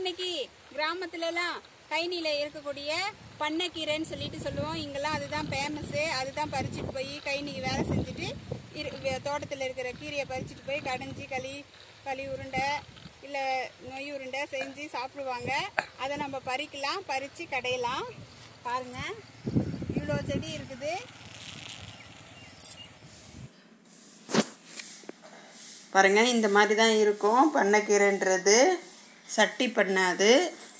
இன்னைக்கு கிராமத்துல எல்லாம் கைனில இருக்கக்கூடிய பண்ணைக்கீரைன்னு சொல்லிட்டு சொல்லுவோம் இங்கெல்லாம் அதுதான் ஃபேமஸ் அதுதான் பறிச்சுட்டு போய் கைனிக்கு வேலை செஞ்சுட்டு இரு வே- தோட்டத்துல இருக்கிற கீரையை பறிச்சுட்டு போய் கடைஞ்சி களி களி உருண்டை இல்லை நொய் உருண்டை செஞ்சு சாப்பிடுவாங்க அதை நம்ம பறிக்கலாம் பறித்து கடையலாம் பாருங்க இவ்வளோ செடி இருக்குது பாருங்க இந்த மாதிரி தான் இருக்கும் பண்ணைக்கீரைன்றது சட்டி பண்ணை அது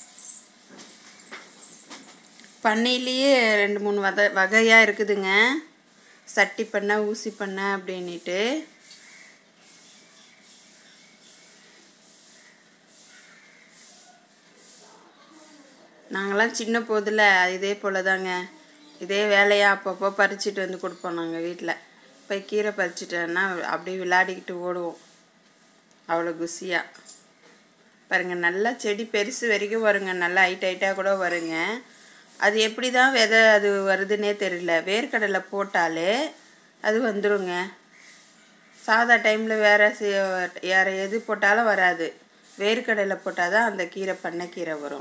பண்ணையிலேயே ரெண்டு மூணு வகை வகையாக இருக்குதுங்க சட்டி பண்ணை ஊசி பண்ணை அப்படின்ட்டு நாங்களாம் சின்ன போதில் இதே போல் தாங்க இதே வேலையாக அப்பப்போ பறிச்சுட்டு வந்து கொடுப்போம் நாங்கள் வீட்டில் போய் கீரை பறிச்சுட்டோன்னா அப்படியே விளையாடிக்கிட்டு ஓடுவோம் அவ்வளோ குசியாக பாருங்கள் நல்லா செடி பெருசு வரைக்கும் வருங்க நல்லா ஹைட் ஹைட்டாக கூட வருங்க அது எப்படி தான் விதை அது வருதுன்னே தெரியல வேர்க்கடலை போட்டாலே அது வந்துருங்க சாதா டைமில் வேறு வேறு எது போட்டாலும் வராது வேர்க்கடலை போட்டால் தான் அந்த கீரை பண்ணைக்கீரை வரும்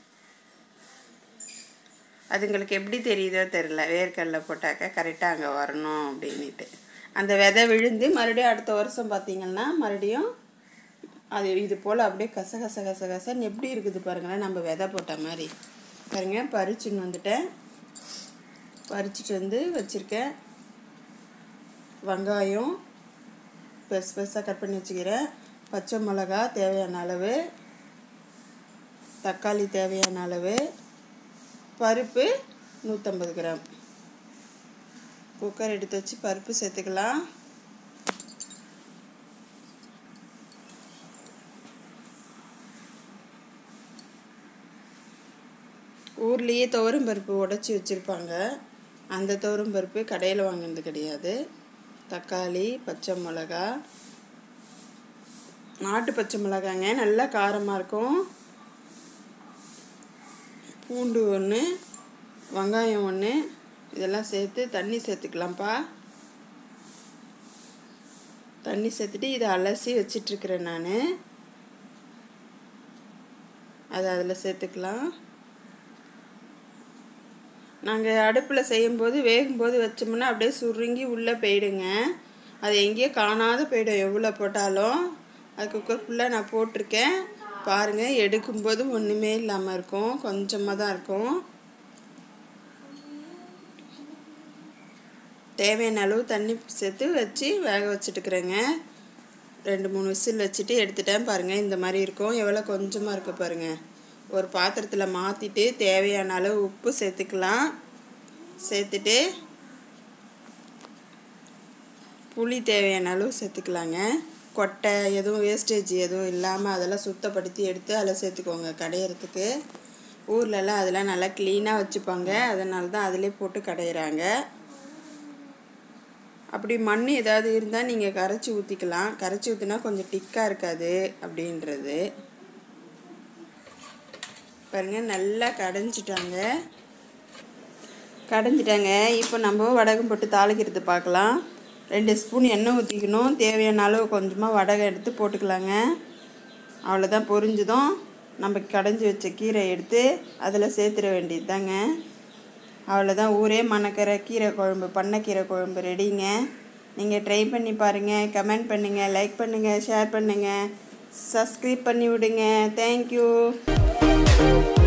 அதுங்களுக்கு எப்படி தெரியுதோ தெரில வேர்க்கடலை போட்டாக்க கரெக்டாக அங்கே வரணும் அப்படின்ட்டு அந்த விதை விழுந்து மறுபடியும் அடுத்த வருஷம் பார்த்தீங்கன்னா மறுபடியும் அது இது போல் அப்படியே கச கச கச கசன்னு எப்படி இருக்குது பாருங்களேன் நம்ம விதை போட்ட மாதிரி பாருங்க பறிச்சுன்னு வந்துட்டேன் பறிச்சுட்டு வந்து வச்சுருக்கேன் வெங்காயம் பெருசு பெருசாக கட் பண்ணி வச்சுக்கிறேன் பச்சை மிளகா தேவையான அளவு தக்காளி தேவையான அளவு பருப்பு நூற்றம்பது கிராம் குக்கர் எடுத்து வச்சு பருப்பு சேர்த்துக்கலாம் ஊர்லேயே துவரம் பருப்பு உடச்சி வச்சுருப்பாங்க அந்த துவரம் பருப்பு கடையில் வாங்கினது கிடையாது தக்காளி பச்சை மிளகா நாட்டு பச்சை மிளகாங்க நல்லா காரமாக இருக்கும் பூண்டு ஒன்று வெங்காயம் ஒன்று இதெல்லாம் சேர்த்து தண்ணி சேர்த்துக்கலாம்ப்பா தண்ணி சேர்த்துட்டு இதை அலசி வச்சிட்ருக்கிறேன் நான் அதை அதில் சேர்த்துக்கலாம் நாங்கள் அடுப்பில் செய்யும்போது வேகும்போது வச்சோம்னா அப்படியே சுருங்கி உள்ளே போயிடுங்க அது எங்கேயோ காணாத போயிடும் எவ்வளோ போட்டாலும் அது குக்கர் ஃபுல்லாக நான் போட்டிருக்கேன் பாருங்கள் எடுக்கும்போது ஒன்றுமே இல்லாமல் இருக்கும் கொஞ்சமாக தான் இருக்கும் தேவையான அளவு தண்ணி சேர்த்து வச்சு வேக வச்சுட்டுக்கிறேங்க ரெண்டு மூணு விசில் வச்சுட்டு எடுத்துட்டேன் பாருங்கள் இந்த மாதிரி இருக்கும் எவ்வளோ கொஞ்சமாக இருக்கு பாருங்கள் ஒரு பாத்திரத்தில் மாற்றிட்டு தேவையான அளவு உப்பு சேர்த்துக்கலாம் சேர்த்துட்டு புளி தேவையான அளவு சேர்த்துக்கலாங்க கொட்டை எதுவும் வேஸ்டேஜ் எதுவும் இல்லாமல் அதெல்லாம் சுத்தப்படுத்தி எடுத்து அதில் சேர்த்துக்கோங்க கடையிறதுக்கு ஊர்லலாம் அதெல்லாம் நல்லா க்ளீனாக வச்சுப்பாங்க அதனால தான் அதிலே போட்டு கடையிறாங்க அப்படி மண் ஏதாவது இருந்தால் நீங்கள் கரைச்சி ஊற்றிக்கலாம் கரைச்சி ஊற்றினா கொஞ்சம் டிக்காக இருக்காது அப்படின்றது பாருங்கள் நல்லா கடைஞ்சிட்டாங்க கடைஞ்சிட்டாங்க இப்போ நம்ம வடகம் போட்டு தாளிக்கிறது பார்க்கலாம் ரெண்டு ஸ்பூன் எண்ணெய் ஊற்றிக்கணும் தேவையான அளவு கொஞ்சமாக வடகம் எடுத்து போட்டுக்கலாங்க அவ்வளோதான் பொரிஞ்சதும் நம்ம கடைஞ்சி வச்ச கீரை எடுத்து அதில் சேர்த்துட வேண்டியது தாங்க அவ்வளோதான் ஊரே மணக்கிற கீரை குழம்பு பண்ணைக்கீரை குழம்பு ரெடிங்க நீங்கள் ட்ரை பண்ணி பாருங்கள் கமெண்ட் பண்ணுங்கள் லைக் பண்ணுங்கள் ஷேர் பண்ணுங்கள் சப்ஸ்கிரைப் பண்ணி விடுங்க தேங்க்யூ